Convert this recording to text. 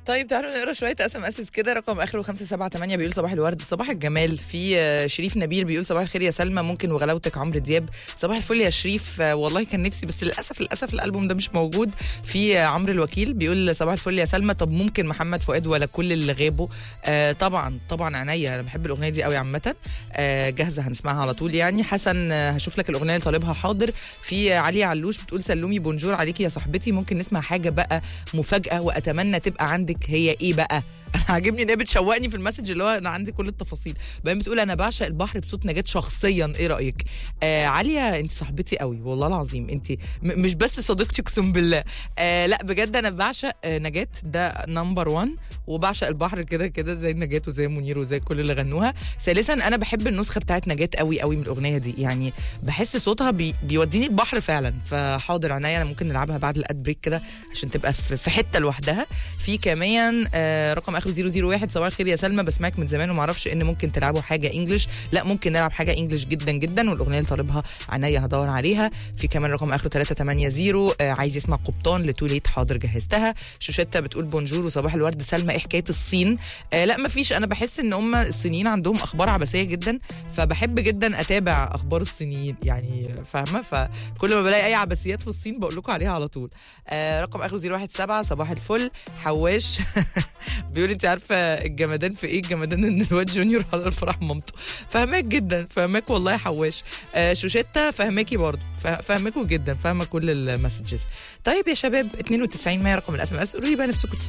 طيب تعالوا نقرا شويه اس ام اس كده رقم اخره 578 بيقول صباح الورد صباح الجمال في آه، شريف نبيل بيقول صباح الخير يا سلمى ممكن وغلاوتك عمرو دياب صباح الفل يا شريف آه، والله كان نفسي بس للاسف للاسف الالبوم ده مش موجود في آه، عمرو الوكيل بيقول صباح الفل يا سلمى طب ممكن محمد فؤاد ولا كل اللي غابوا آه طبعا طبعا عينيا انا بحب الاغنيه دي قوي عامه آه جاهزه هنسمعها على طول يعني حسن آه هشوف لك الاغنيه اللي طالبها حاضر في آه، علي علوش بتقول سلومي بونجور عليكي يا صاحبتي ممكن نسمع حاجه بقى مفاجاه واتمنى تبقى عندك هي ايه بقى انا عاجبني ان هي بتشوقني في المسج اللي هو انا عندي كل التفاصيل بعدين بتقول انا بعشق البحر بصوت نجاة شخصيا ايه رايك آه عاليه انت صاحبتي قوي والله العظيم انت م- مش بس صديقتي اقسم بالله آه لا بجد انا بعشق آه نجاة ده نمبر 1 وبعشق البحر كده كده زي نجاة وزي منير وزي كل اللي غنوها ثالثا انا بحب النسخه بتاعت نجاة قوي قوي من الاغنيه دي يعني بحس صوتها بي بيوديني البحر فعلا فحاضر عينيا انا ممكن نلعبها بعد الاد بريك كده عشان تبقى في في حته لوحدها في كمان آه رقم اخر 001 صباح الخير يا سلمى بسمعك من زمان وما اعرفش ان ممكن تلعبوا حاجه انجلش لا ممكن نلعب حاجه انجلش جدا جدا والاغنيه اللي طالبها عينيا هدور عليها في كمان رقم اخره 380 آه عايز يسمع قبطان لتوليت حاضر جهزتها شوشتة بتقول بونجور وصباح الورد سلمى ايه حكايه الصين آه لا مفيش انا بحس ان هم الصينيين عندهم اخبار عبثيه جدا فبحب جدا اتابع اخبار الصينيين يعني فاهمه فكل ما بلاقي اي عبثيات في الصين بقول لكم عليها على طول آه رقم اخره 017 صباح الفل حواش بيقول انت عارفه الجمدان في ايه الجمدان ان الواد جونيور حضر فرح مامته فاهماك جدا فاهماك والله يا حواش آه شوشتة فاهماكي برضه فا- فاهماكوا جدا فاهمه كل المسجز طيب يا شباب 92 100 رقم الاس ام اس قولوا لي بقى نفسكم تسمعوا